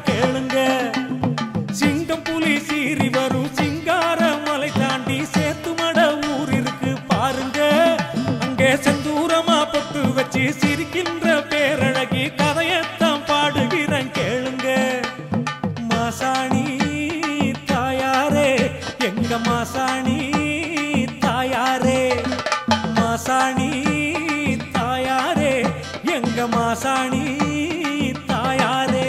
கேளுங்க சிங்கம் புலி சீறி வரும் சிங்கார மலை தாண்டி சேத்துமட ஊர் இருக்கு பாருங்க அங்கே செந்தூரமா பொட்டு வச்சு சிரிக்கின்ற பேரழகி கதையத்தான் பாடுகிறேன் கேளுங்க மாசாணி தாயாரே எங்க மாசாணி தாயாரே மாசாணி தாயாரே எங்க மாசாணி தாயாரே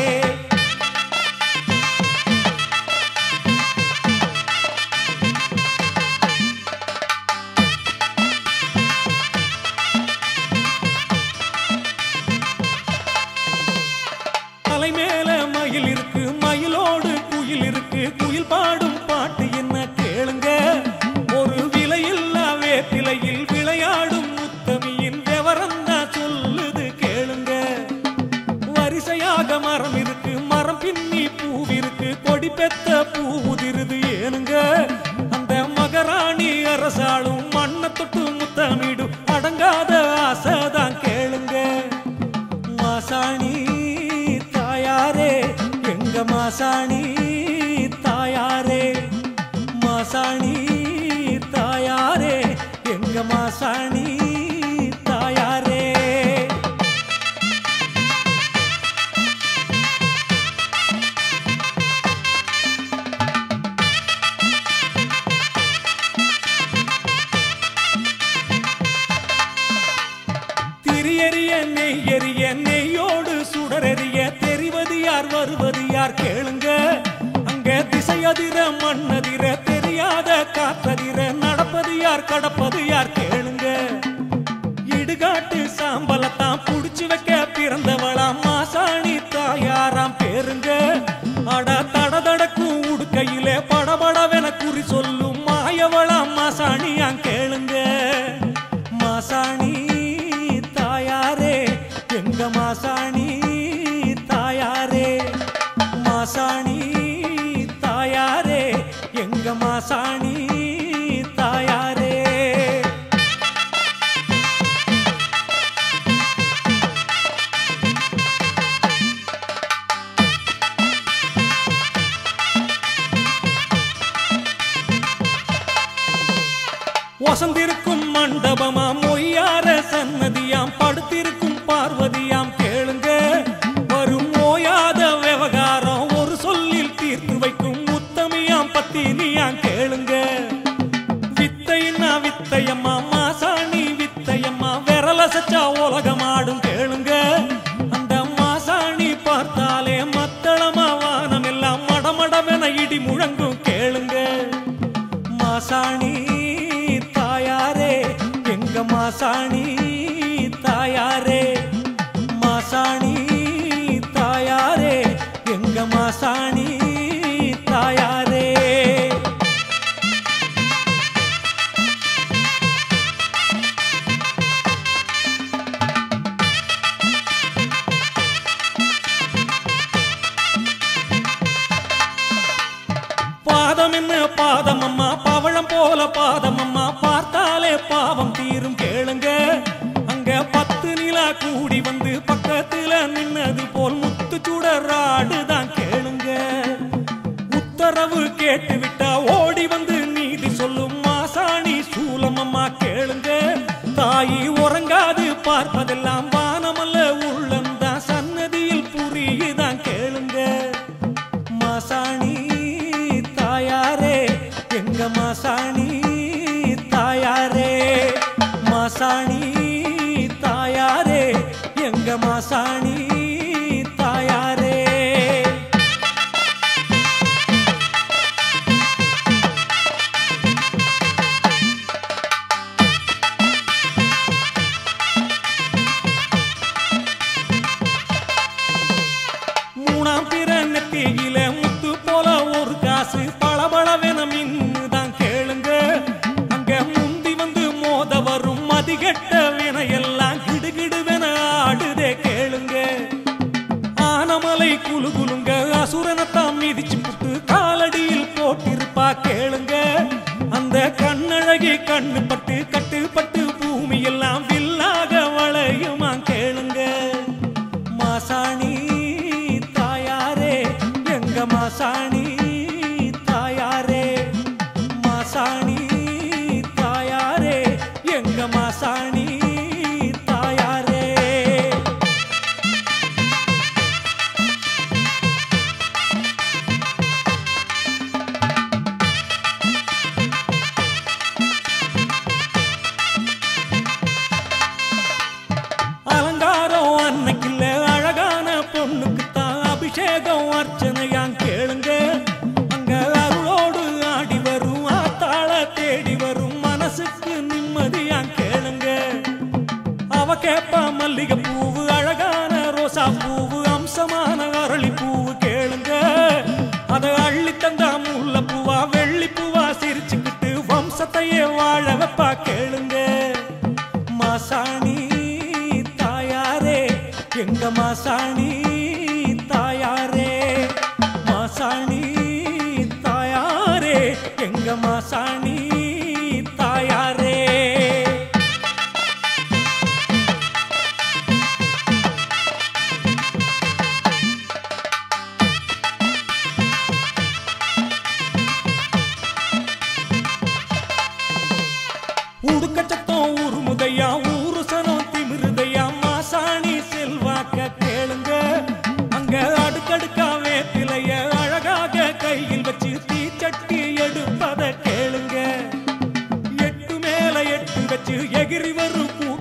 தலை மேல மயில் இருக்கு மயிலோடு குயில் இருக்கு குயில் பாடும் பாட்டு என்ன கேளுங்க ஒரு விலையில்லா வேப்பிலையில் விளையாடும் முத்தமியின் விவரம் தான் சொல்லுது கேளுங்க வரிசையாக மரம் இருக்கு மரம் பின்னி பூவிருக்கு கொடி பெத்த பூ உதிருது ஏனுங்க அந்த மகராணி அரசாளும் மண்ணை தொட்டு முத்தமிடும் அடங்காத ஆசைதான் கேளுங்க மாசாணி தாயாரே எங்க மாசாணி தாயாரே மாசாணி தாயாரே எங்க மாசாணி தாயாரே திரியறிய நெய்யறிய நெய்யோடு சுடரெறிய தெரிவது யார் வருவது யார் கேளுங்க அங்க திசையதிர மண்ணதிர தெரியாத காத்ததிர நடப்பது யார் கடப்பது யார் கேளுங்க இடுகாட்டு சாம்பலத்தான் புடிச்சு வைக்க பிறந்தவளாம் மாசாணி தாயாராம் பேருங்க அட தடதடக்கும் உடுக்கையிலே படபடவென குறி சொல்லும் மாயவளாம் மாசாணியாம் கேளுங்க மாசாணி தாயாரே எங்க மாசாணி தாயாரே மாசாணி தாயாரே எங்க மாசாணி தாயாரே வசந்திருக்கும் மண்டபமா மொய்யார சன்னதியாம் படுத்திருக்கும் பார்வதியாம் கேளுங்க வரும் ஓயாத விவகாரம் ஒரு சொல்லில் தீர்த்து வைக்கும் உத்தமியாம் பத்தினியாம் கேளுங்க வித்தைன்னா வித்தையம்மா மாசாணி வித்தையம்மா விரலசச்சா உலகமாடும் கேளுங்க அந்த மாசாணி பார்த்தாலே மத்தளமா வானம் எல்லாம் மடமடவென இடி முழங்கும் கேளுங்க மாசாணி தாயாரே எங்க மாசாணி தாயாரே மாசாணி தாயாரே எங்க மாசாணி தாயாரே பாதம் என்ன பாதம் அம்மா பவழம் போல பாதம் அம்மா பார்த்தாலே பாவம் தீரும் கேளுங்க அங்க பத்து நிலா கூடி வந்து பக்கத்துல நின்னது போல் முத்து சுடராடுதான் கேளுங்க உத்தரவு கேட்டு விட்டா ஓடி வந்து நீதி சொல்லும் மாசாணி சூலம் அம்மா கேளுங்க தாயி உறங்காது பார்ப்பதெல்லாம் வானமல்ல உள்ளந்தான் சன்னதியில் புரியுதான் கேளுங்க மாசாணி தாயாரே எங்க மாசாணி தாயாரே மாசாணி தாயாரே எங்க மாசாணி தாயாரே மூணாம் பிற நெத்தியில முத்து போல ஒரு காசு பளபளவென மின்னுதான் கேளுங்க அங்க முந்தி வந்து மோத வரும் மதிகெட்ட வினையெல்லாம் கிடுகிடுவென ஆடுதே கேளுங்க ஆனமலை குலு குலுங்க அசுரனத்தான் மிதிச்சு புட்டு காலடியில் போட்டிருப்பா கேளுங்க அந்த கண்ணழகி கண்ணு பட்டு கட்டுப்பட்டு பூமி எல்லாம் வில்லாக வளையுமா கேளுங்க மாசாணி தாயாரே மாசாணி தாயாரே மாசாணி தாயாரே எங்க மாசாணி தாயாரே அலங்காரம் அன்னைக்கில்ல அழகான பொண்ணுக்கு தான் அபிஷேகம் அர்ச்சனையான் கேளுங்க அங்க அருளோடு ஆடி வரும் ஆத்தாள தேடி வரும் மனசுக்கு நிம்மதியான் கேளுங்க அவ கேப்பா மல்லிகை பூவு அழகான ரோசா பூவு அம்சமான அரளி பூவு கேளுங்க அத அள்ளி தந்தா முல்ல பூவா வெள்ளி பூவா சிரிச்சுக்கிட்டு வம்சத்தையே வாழ வைப்பா கேளுங்க மாசாணி தாயாரே எங்க மாசாணி தாயாரே மாசாணி தாயாரே எங்க மாசாணி தாயாரே உடுக்க சத்தம் ஊரு முதையா ஊரு சனம் திமிருதையா மாசாணி செல்வாக்க கேளுங்க அங்க அடுக்கடுக்கா வேப்பிலைய அழகாக கையில் வச்சு தீச்சட்டி எடுப்பத கேளுங்க எட்டு மேல எட்டு வச்சு எகிரி வரும்